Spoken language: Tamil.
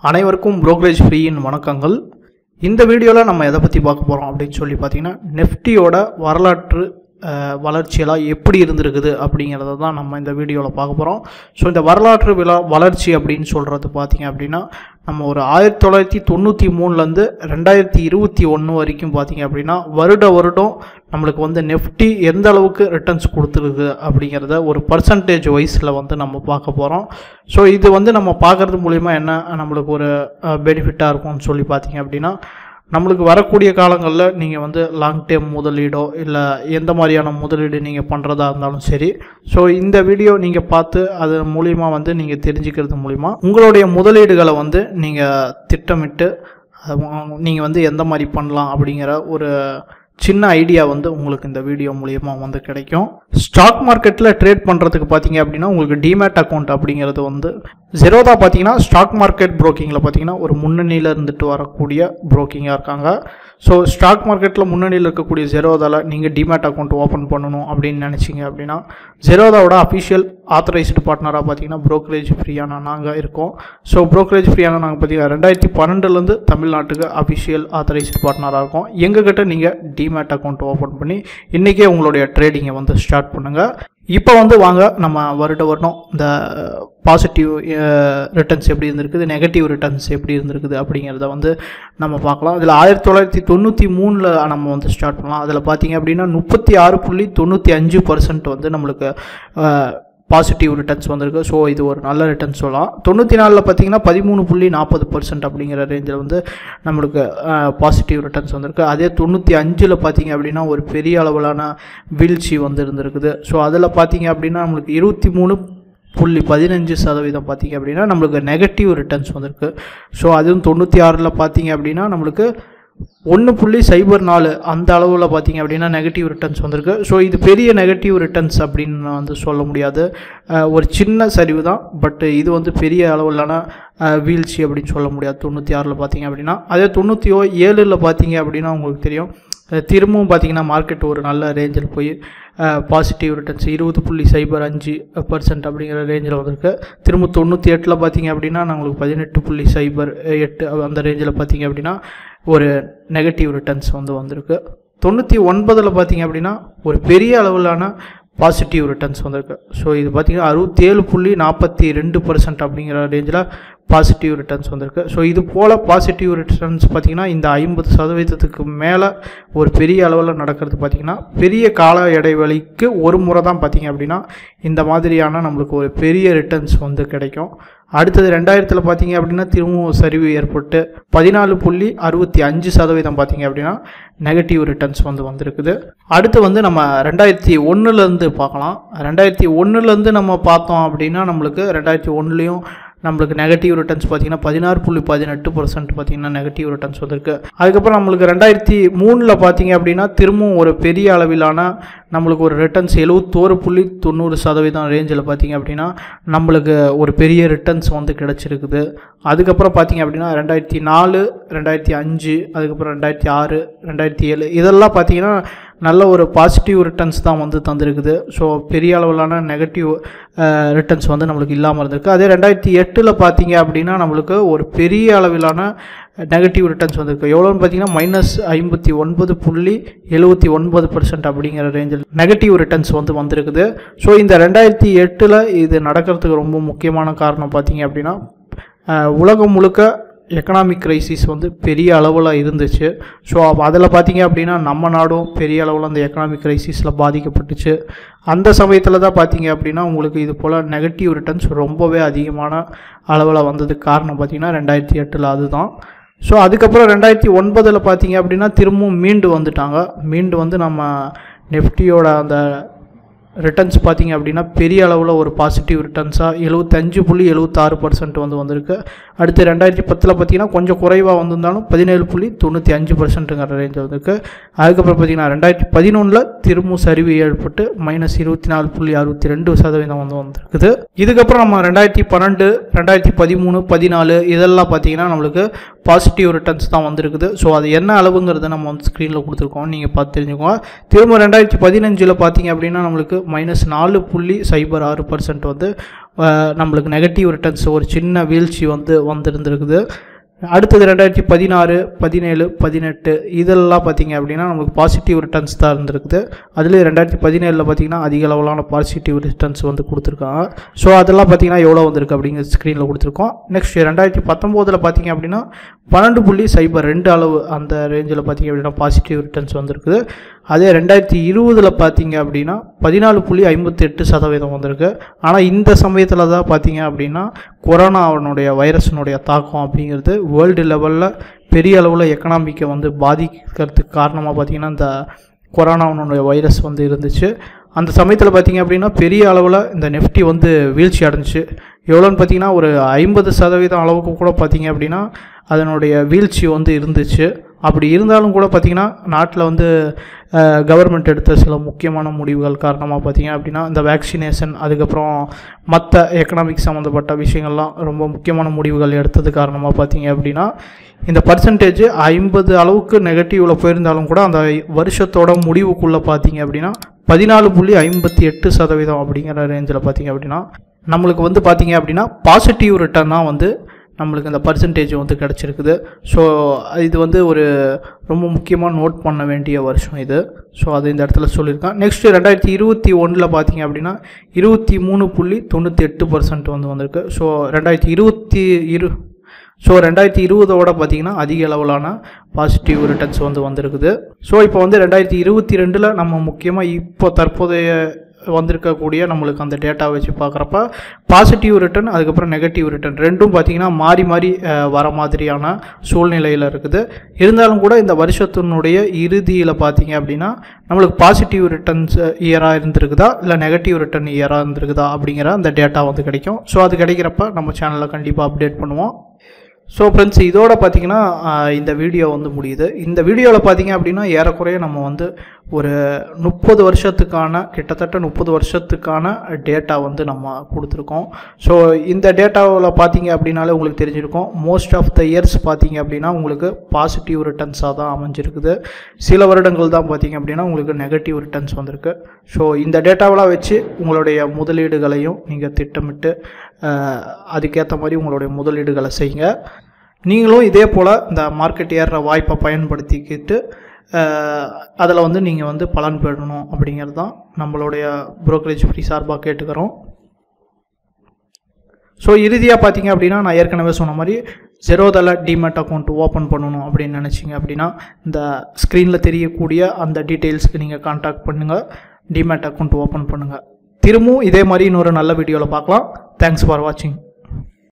அனைவருக்கும் brokerage ஃப்ரீயின் வணக்கங்கள் இந்த வீடியோவில் நம்ம எதை பற்றி பார்க்க போகிறோம் அப்படின்னு சொல்லி பார்த்தீங்கன்னா நெஃப்டியோட வரலாற்று அஹ், வளர்ச்சியெல்லாம் எப்படி இருந்திருக்குது அப்படிங்கிறத தான் நம்ம இந்த வீடியோவில் பார்க்க போகிறோம் ஸோ இந்த வரலாற்று விழா வளர்ச்சி அப்படின்னு சொல்கிறது பார்த்தீங்க அப்படின்னா நம்ம ஒரு ஆயிரத்தி தொள்ளாயிரத்தி தொண்ணூற்றி மூணுலேருந்து ரெண்டாயிரத்தி இருபத்தி ஒன்று வரைக்கும் பார்த்தீங்க அப்படின்னா வருட வருடம் நம்மளுக்கு வந்து நெஃப்டி எந்த அளவுக்கு ரிட்டர்ன்ஸ் கொடுத்துருக்கு அப்படிங்கிறத ஒரு பர்சன்டேஜ் வைஸில் வந்து நம்ம பார்க்க போகிறோம் ஸோ இது வந்து நம்ம பார்க்குறது மூலிமா என்ன நம்மளுக்கு ஒரு பெனிஃபிட்டாக இருக்கும்னு சொல்லி பார்த்தீங்க அப்படின்னா நம்மளுக்கு வரக்கூடிய காலங்களில் நீங்கள் வந்து லாங் டேர்ம் முதலீடோ இல்லை எந்த மாதிரியான முதலீடு நீங்கள் பண்ணுறதா இருந்தாலும் சரி ஸோ இந்த வீடியோ நீங்கள் பார்த்து அது மூலிமா வந்து நீங்கள் தெரிஞ்சுக்கிறது மூலிமா உங்களுடைய முதலீடுகளை வந்து நீங்கள் திட்டமிட்டு நீங்கள் வந்து எந்த மாதிரி பண்ணலாம் அப்படிங்கிற ஒரு சின்ன ஐடியா வந்து உங்களுக்கு இந்த வீடியோ மூலியமா வந்து கிடைக்கும் ஸ்டாக் மார்க்கெட்டில் ட்ரேட் பண்ணுறதுக்கு பார்த்தீங்க அப்படின்னா உங்களுக்கு டிமேட் அக்கௌண்ட் அப்படிங்கிறது வந்து ஜெரோதா பார்த்தீங்கன்னா ஸ்டாக் மார்க்கெட் ப்ரோக்கிங்கில் பார்த்தீங்கன்னா ஒரு முன்னணியில் இருந்துட்டு வரக்கூடிய ப்ரோக்கிங்காக இருக்காங்க ஸோ ஸ்டாக் மார்க்கெட்டில் முன்னணியில் இருக்கக்கூடிய ஜெரோதாவில் நீங்கள் டிமேட் அக்கௌண்ட் ஓப்பன் பண்ணணும் அப்படின்னு நினச்சிங்க அப்படின்னா ஜெரோதாவோட அஃபிஷியல் ஆத்தரைஸ்டு பார்ட்னராக பார்த்தீங்கன்னா brokerage ஃப்ரீயான நாங்கள் இருக்கோம் ஸோ brokerage ஃப்ரீயான நாங்கள் பார்த்தீங்கன்னா ரெண்டாயிரத்தி பன்னெண்டுலேருந்து தமிழ்நாட்டுக்கு அஃபிஷியல் ஆத்தரைஸ்டு பார்ட்னராக இருக்கோம் எங்ககிட்ட நீங்கள் டிமேட் அக்கௌண்ட் ஓப்பன் பண்ணி இன்றைக்கே உங்களுடைய ட்ரேடிங்கை வந்து ஸ்டார்ட் பண்ணுங்கள் இப்போ வந்து வாங்க நம்ம வருட வருடம் இந்த பாசிட்டிவ் ரிட்டர்ன்ஸ் எப்படி இருந்திருக்குது நெகட்டிவ் ரிட்டர்ன்ஸ் எப்படி இருந்திருக்குது அப்படிங்கிறத வந்து நம்ம பார்க்கலாம் இதில் ஆயிரத்தி தொள்ளாயிரத்தி தொண்ணூற்றி மூணில் நம்ம வந்து ஸ்டார்ட் பண்ணலாம் அதில் பார்த்தீங்க அப்படின்னா முப்பத்தி ஆறு புள்ளி தொண்ணூற்றி அஞ்சு பர்சன்ட் வந்து நம்மளுக்கு பாசிட்டிவ் ரிட்டர்ன்ஸ் வந்திருக்கு ஸோ இது ஒரு நல்ல ரிட்டர்ன்ஸ் சொல்லலாம் தொண்ணூற்றி நாலில் பார்த்தீங்கன்னா பதிமூணு புள்ளி நாற்பது பர்சன்ட் அப்படிங்கிற ரேஞ்சில் வந்து நம்மளுக்கு பாசிட்டிவ் ரிட்டர்ன்ஸ் வந்திருக்கு அதே தொண்ணூற்றி அஞ்சில் பார்த்தீங்க அப்படின்னா ஒரு பெரிய அளவிலான வீழ்ச்சி வந்து இருந்திருக்குது ஸோ அதில் பார்த்தீங்க அப்படின்னா நம்மளுக்கு இருபத்தி மூணு புள்ளி பதினஞ்சு சதவீதம் பார்த்தீங்க அப்படின்னா நம்மளுக்கு நெகட்டிவ் ரிட்டர்ன்ஸ் வந்திருக்கு ஸோ அதுவும் தொண்ணூற்றி ஆறில் பார்த்தீங்க அப்படின்னா நம்மளுக்கு ஒன்று புள்ளி சைபர் நாலு அந்த அளவில் பார்த்தீங்க அப்படின்னா நெகட்டிவ் ரிட்டர்ன்ஸ் வந்திருக்கு ஸோ இது பெரிய நெகட்டிவ் ரிட்டர்ன்ஸ் அப்படின்னு நான் வந்து சொல்ல முடியாது அஹ் ஒரு சின்ன சரிவு தான் பட் இது வந்து பெரிய அளவிலான அஹ், வீழ்ச்சி அப்படின்னு சொல்ல முடியாது தொண்ணூற்றி ஆறில் பார்த்தீங்க அப்படின்னா அதே தொண்ணூற்றி ஓ ஏழில் பார்த்தீங்க அப்படின்னா உங்களுக்கு தெரியும் அஹ் திரும்பவும் பார்த்தீங்கன்னா மார்க்கெட் ஒரு நல்ல ரேஞ்சில் போய் பாசிட்டிவ் ரிட்டர்ன்ஸ் இருபது புள்ளி சைபர் அஞ்சு பர்சன்ட் அப்படிங்கிற ரேஞ்சில் வந்திருக்கு திரும்ப தொண்ணூற்றி எட்டில் பார்த்தீங்க அப்படின்னா நம்மளுக்கு பதினெட்டு புள்ளி சைபர் எட்டு அந்த ரேஞ்சில் பார்த்தீங்க அப்படின்னா ஒரு நெகட்டிவ் ரிட்டர்ன்ஸ் வந்து வந்திருக்கு தொண்ணூற்றி ஒன்பதில் பார்த்தீங்க அப்படின்னா ஒரு பெரிய அளவிலான பாசிட்டிவ் ரிட்டர்ன்ஸ் வந்திருக்கு ஸோ இது பார்த்தீங்கன்னா அறுபத்தேழு புள்ளி நாற்பத்தி ரெண்டு பர்சன்ட் அப்படிங்கிற ரேஞ்சில் பாசிட்டிவ் ரிட்டர்ன்ஸ் வந்திருக்கு ஸோ இது போல் பாசிட்டிவ் ரிட்டர்ன்ஸ் பார்த்திங்கன்னா இந்த ஐம்பது சதவீதத்துக்கு மேலே ஒரு பெரிய அளவில் நடக்கிறது பார்த்திங்கன்னா பெரிய கால இடைவெளிக்கு ஒரு முறை தான் பார்த்திங்க அப்படின்னா இந்த மாதிரியான நம்மளுக்கு ஒரு பெரிய ரிட்டர்ன்ஸ் வந்து கிடைக்கும் அடுத்தது ரெண்டாயிரத்தில் பார்த்தீங்க அப்படின்னா திரும்பவும் சரிவு ஏற்பட்டு பதினாலு புள்ளி அறுபத்தி அஞ்சு சதவீதம் பார்த்தீங்க அப்படின்னா நெகட்டிவ் ரிட்டர்ன்ஸ் வந்து வந்திருக்குது அடுத்து வந்து நம்ம ரெண்டாயிரத்தி ஒன்றுலேருந்து பார்க்கலாம் ரெண்டாயிரத்தி ஒன்றுலேருந்து நம்ம பார்த்தோம் அப்படின்னா நம்மளுக்கு ரெண்டாயிரத்தி ஒன்றுலேயும் நம்மளுக்கு நெகட்டிவ் ரிட்டர்ன்ஸ் பார்த்தீங்கன்னா பதினாறு புள்ளி பதினெட்டு பர்சன்ட் பார்த்தீங்கன்னா நெகட்டிவ் ரிட்டர்ன்ஸ் வந்திருக்கு அதுக்கப்புறம் நம்மளுக்கு ரெண்டாயிரத்தி மூணில் பார்த்தீங்க அப்படின்னா திரும்பவும் ஒரு பெரிய அளவிலான நம்மளுக்கு ஒரு ரிட்டர்ன்ஸ் எழுபத்தோரு புள்ளி தொண்ணூறு சதவீதம் ரேஞ்சில் பார்த்தீங்க அப்படின்னா நம்மளுக்கு ஒரு பெரிய ரிட்டர்ன்ஸ் வந்து கிடச்சிருக்குது அதுக்கப்புறம் பார்த்தீங்க அப்படின்னா ரெண்டாயிரத்தி நாலு ரெண்டாயிரத்தி அஞ்சு அதுக்கப்புறம் ரெண்டாயிரத்தி ஆறு ரெண்டாயிரத்தி ஏழு இதெல்லாம் பார்த்தீங்கன்னா நல்ல ஒரு பாசிட்டிவ் ரிட்டர்ன்ஸ் தான் வந்து தந்திருக்குது ஸோ பெரிய அளவிலான நெகட்டிவ் ரிட்டர்ன்ஸ் வந்து நம்மளுக்கு இல்லாமல் இருந்திருக்கு அதே ரெண்டாயிரத்தி எட்டில் பார்த்தீங்க அப்படின்னா நம்மளுக்கு ஒரு பெரிய அளவிலான நெகட்டிவ் ரிட்டர்ன்ஸ் வந்திருக்கு எவ்வளோன்னு பார்த்தீங்கன்னா மைனஸ் ஐம்பத்தி ஒன்பது புள்ளி எழுபத்தி ஒன்பது பர்சன்ட் அப்படிங்கிற ரேஞ்சில் நெகட்டிவ் ரிட்டர்ன்ஸ் வந்து வந்திருக்குது ஸோ இந்த ரெண்டாயிரத்தி எட்டில் இது நடக்கிறதுக்கு ரொம்ப முக்கியமான காரணம் பார்த்தீங்க அப்படின்னா அஹ், உலகம் முழுக்க எக்கனாமிக் கிரைசிஸ் வந்து பெரிய அளவில் இருந்துச்சு ஸோ அதில் பார்த்தீங்க அப்படின்னா நம்ம நாடும் பெரிய அளவில் அந்த எக்கனாமிக் கிரைசிஸில் பாதிக்கப்பட்டுச்சு அந்த சமயத்தில் தான் பார்த்தீங்க அப்படின்னா உங்களுக்கு இது போல் நெகட்டிவ் ரிட்டர்ன்ஸ் ரொம்பவே அதிகமான அளவில் வந்ததுக்கு காரணம் பார்த்தீங்கன்னா ரெண்டாயிரத்தி எட்டில் அதுதான் ஸோ அதுக்கப்புறம் ரெண்டாயிரத்தி ஒன்பதில் பார்த்தீங்க அப்படின்னா திரும்பவும் மீண்டு வந்துட்டாங்க மீண்டு வந்து நம்ம நெஃப்டியோட அந்த ரிட்டர்ன்ஸ் பார்த்தீங்க அப்படின்னா பெரிய அளவில் ஒரு பாசிட்டிவ் ரிட்டர்ன்ஸாக எழுபத்தஞ்சு புள்ளி எழுபத்தாறு பர்சன்ட் வந்து வந்திருக்கு அடுத்து ரெண்டாயிரத்தி பத்தில் பார்த்தீங்கன்னா கொஞ்சம் குறைவாக வந்திருந்தாலும் பதினேழு புள்ளி தொண்ணூற்றி அஞ்சு பர்சன்ட்டுங்கிற ரேஞ்ச் வந்திருக்கு அதுக்கப்புறம் பார்த்தீங்கன்னா ரெண்டாயிரத்தி பதினொன்றில் திரும்பவும் சரிவு ஏற்பட்டு மைனஸ் இருபத்தி நாலு புள்ளி அறுபத்தி ரெண்டு சதவீதம் வந்து வந்திருக்குது இதுக்கப்புறம் நம்ம ரெண்டாயிரத்தி பன்னெண்டு ரெண்டாயிரத்தி பதிமூணு பதினாலு இதெல்லாம் பார்த்தீங்கன்னா நம்மளுக்கு பாசிட்டிவ் ரிட்டர்ன்ஸ் தான் வந்திருக்குது ஸோ அது என்ன அளவுங்கிறத நம்ம வந்து ஸ்க்ரீனில் கொடுத்துருக்கோம் நீங்கள் பார்த்து தெரிஞ்சுக்கோங்க திரும்ப ரெண்டாயிரத்தி பதினஞ்சில் பார்த்தீங்க அப்படின்னா நம்மளுக்கு மைனஸ் நாலு புள்ளி சைபர் ஆறு பர்சன்ட் வந்து அஹ், நம்மளுக்கு நெகட்டிவ் ரிட்டர்ன்ஸ் ஒரு சின்ன வீழ்ச்சி வந்து வந்திருந்திருக்குது அடுத்தது ரெண்டாயிரத்தி பதினாறு பதினேழு பதினெட்டு இதெல்லாம் பார்த்தீங்க அப்படின்னா நமக்கு பாசிட்டிவ் ரிட்டர்ன்ஸ் தான் இருந்திருக்குது அதுலேயும் ரெண்டாயிரத்தி பதினேழில் பார்த்தீங்கன்னா அதிக அளவிலான பாசிட்டிவ் ரிட்டர்ன்ஸ் வந்து கொடுத்துருக்காங்க ஸோ அதெல்லாம் பார்த்தீங்கன்னா எவ்வளோ வந்திருக்கு அப்படிங்கிற ஸ்க்ரீனில் கொடுத்துருக்கோம் நெக்ஸ்ட் ரெண்டாயிரத்தி பத்தொம்போதில் பார்த்தீங்க அப்படின்னா பன்னெண்டு புள்ளி சைபர் ரெண்டு அளவு அந்த ரேஞ்சில் பார்த்தீங்க அப்படின்னா பாசிட்டிவ் ரிட்டர்ன்ஸ் வந்திருக்குது அதே ரெண்டாயிரத்தி இருபதில் பார்த்தீங்க அப்படின்னா பதினாலு புள்ளி ஐம்பத்தி எட்டு சதவீதம் வந்திருக்கு ஆனால் இந்த சமயத்தில் தான் பார்த்தீங்க அப்படின்னா கொரோனாவினுடைய வைரஸினுடைய தாக்கம் அப்படிங்கிறது வேர்ல்டு லெவலில் பெரிய அளவில் எக்கனாமிக்கை வந்து பாதிக்கிறதுக்கு காரணமாக பார்த்தீங்கன்னா இந்த கொரோனாவினுடைய வைரஸ் வந்து இருந்துச்சு அந்த சமயத்தில் பார்த்தீங்க அப்படின்னா பெரிய அளவில் இந்த நெஃப்டி வந்து வீழ்ச்சி அடைஞ்சிச்சு எவ்வளோன்னு பார்த்தீங்கன்னா ஒரு ஐம்பது சதவீதம் அளவுக்கு கூட பார்த்தீங்க அப்படின்னா அதனுடைய வீழ்ச்சி வந்து இருந்துச்சு அப்படி இருந்தாலும் கூட பார்த்திங்கன்னா நாட்டில் வந்து கவர்மெண்ட் எடுத்த சில முக்கியமான முடிவுகள் காரணமாக பார்த்தீங்க அப்படின்னா இந்த வேக்சினேஷன் அதுக்கப்புறம் மற்ற எக்கனாமிக் சம்மந்தப்பட்ட விஷயங்கள்லாம் ரொம்ப முக்கியமான முடிவுகள் எடுத்தது காரணமாக பார்த்தீங்க அப்படின்னா இந்த பர்சன்டேஜ் ஐம்பது அளவுக்கு நெகட்டிவில் போயிருந்தாலும் கூட அந்த வருஷத்தோட முடிவுக்குள்ளே பார்த்தீங்க அப்படின்னா பதினாலு புள்ளி ஐம்பத்தி எட்டு சதவீதம் அப்படிங்கிற ரேஞ்சில் பார்த்தீங்க அப்படின்னா நம்மளுக்கு வந்து பார்த்தீங்க அப்படின்னா பாசிட்டிவ் ரிட்டர்ன் தான் வந்து நம்மளுக்கு அந்த பர்சன்டேஜ் வந்து கிடச்சிருக்குது ஸோ இது வந்து ஒரு ரொம்ப முக்கியமாக நோட் பண்ண வேண்டிய வருஷம் இது ஸோ அது இந்த இடத்துல சொல்லியிருக்கேன் நெக்ஸ்ட்டு ரெண்டாயிரத்தி இருபத்தி ஒன்றில் பார்த்தீங்க அப்படின்னா இருபத்தி மூணு புள்ளி தொண்ணூற்றி எட்டு பர்சன்ட் வந்து வந்திருக்கு ஸோ ரெண்டாயிரத்தி இருபத்தி இரு ஸோ ரெண்டாயிரத்தி இருபதோட பார்த்தீங்கன்னா அதிக அளவிலான பாசிட்டிவ் ரிட்டர்ன்ஸ் வந்து வந்திருக்குது ஸோ இப்போ வந்து ரெண்டாயிரத்தி இருபத்தி ரெண்டில் நம்ம முக்கியமாக இப்போ தற்போதைய வந்திருக்கக்கூடிய நம்மளுக்கு அந்த டேட்டா வச்சு பார்க்குறப்ப பாசிட்டிவ் ரிட்டர்ன் அதுக்கப்புறம் நெகட்டிவ் ரிட்டர்ன் ரெண்டும் பார்த்தீங்கன்னா மாறி மாறி அஹ், வர மாதிரியான சூழ்நிலையில் இருக்குது இருந்தாலும் கூட இந்த வருஷத்தினுடைய இறுதியில் பார்த்தீங்க அப்படின்னா நம்மளுக்கு பாசிட்டிவ் ரிட்டர்ன்ஸ் இயராக இருந்திருக்குதா இல்லை நெகட்டிவ் ரிட்டர்ன் இயராக இருந்திருக்குதா அப்படிங்கிற அந்த டேட்டா வந்து கிடைக்கும் ஸோ அது கிடைக்கிறப்ப நம்ம சேனலில் கண்டிப்பாக அப்டேட் பண்ணுவோம் ஸோ ஃப்ரெண்ட்ஸ் இதோட பார்த்தீங்கன்னா ஆஹ், இந்த வீடியோ வந்து முடியுது இந்த வீடியோவில் பார்த்தீங்க அப்படின்னா ஏறக்குறைய நம்ம வந்து ஒரு முப்பது வருஷத்துக்கான கிட்டத்தட்ட முப்பது வருஷத்துக்கான டேட்டா வந்து நம்ம கொடுத்துருக்கோம் ஸோ இந்த டேட்டாவில் பார்த்தீங்க அப்படின்னாலே உங்களுக்கு தெரிஞ்சிருக்கும் மோஸ்ட் ஆஃப் த இயர்ஸ் பார்த்தீங்க அப்படின்னா உங்களுக்கு பாசிட்டிவ் ரிட்டர்ன்ஸாக தான் அமைஞ்சிருக்குது சில வருடங்கள் தான் பார்த்தீங்க அப்படின்னா உங்களுக்கு நெகட்டிவ் ரிட்டர்ன்ஸ் வந்திருக்கு ஸோ இந்த டேட்டாவெலாம் வச்சு உங்களுடைய முதலீடுகளையும் நீங்கள் திட்டமிட்டு ஆஹ், அதுக்கேற்ற மாதிரி உங்களுடைய முதலீடுகளை செய்யுங்க நீங்களும் இதே போல் இந்த மார்க்கெட் ஏறுற வாய்ப்பை பயன்படுத்திக்கிட்டு அதில் வந்து நீங்கள் வந்து பலன் பெறணும் அப்படிங்கிறது தான் நம்மளுடைய brokerage ஃப்ரீ சார்பாக கேட்டுக்கிறோம் ஸோ இறுதியாக பார்த்தீங்க அப்படின்னா நான் ஏற்கனவே சொன்ன மாதிரி ஜெரோதால டிமேட் அக்கௌண்ட் ஓப்பன் பண்ணணும் அப்படின்னு நினச்சிங்க அப்படின்னா இந்த ஸ்க்ரீனில் தெரியக்கூடிய அந்த டீட்டெயில்ஸ்க்கு நீங்கள் காண்டாக்ட் பண்ணுங்கள் டிமேட் அக்கௌண்ட் ஓப்பன் பண்ணுங்கள் திரும்பவும் இதே மாதிரி இன்னொரு நல்ல வீடியோவில் பார்க்கலாம் தேங்க்ஸ் ஃபார் வாட்சிங்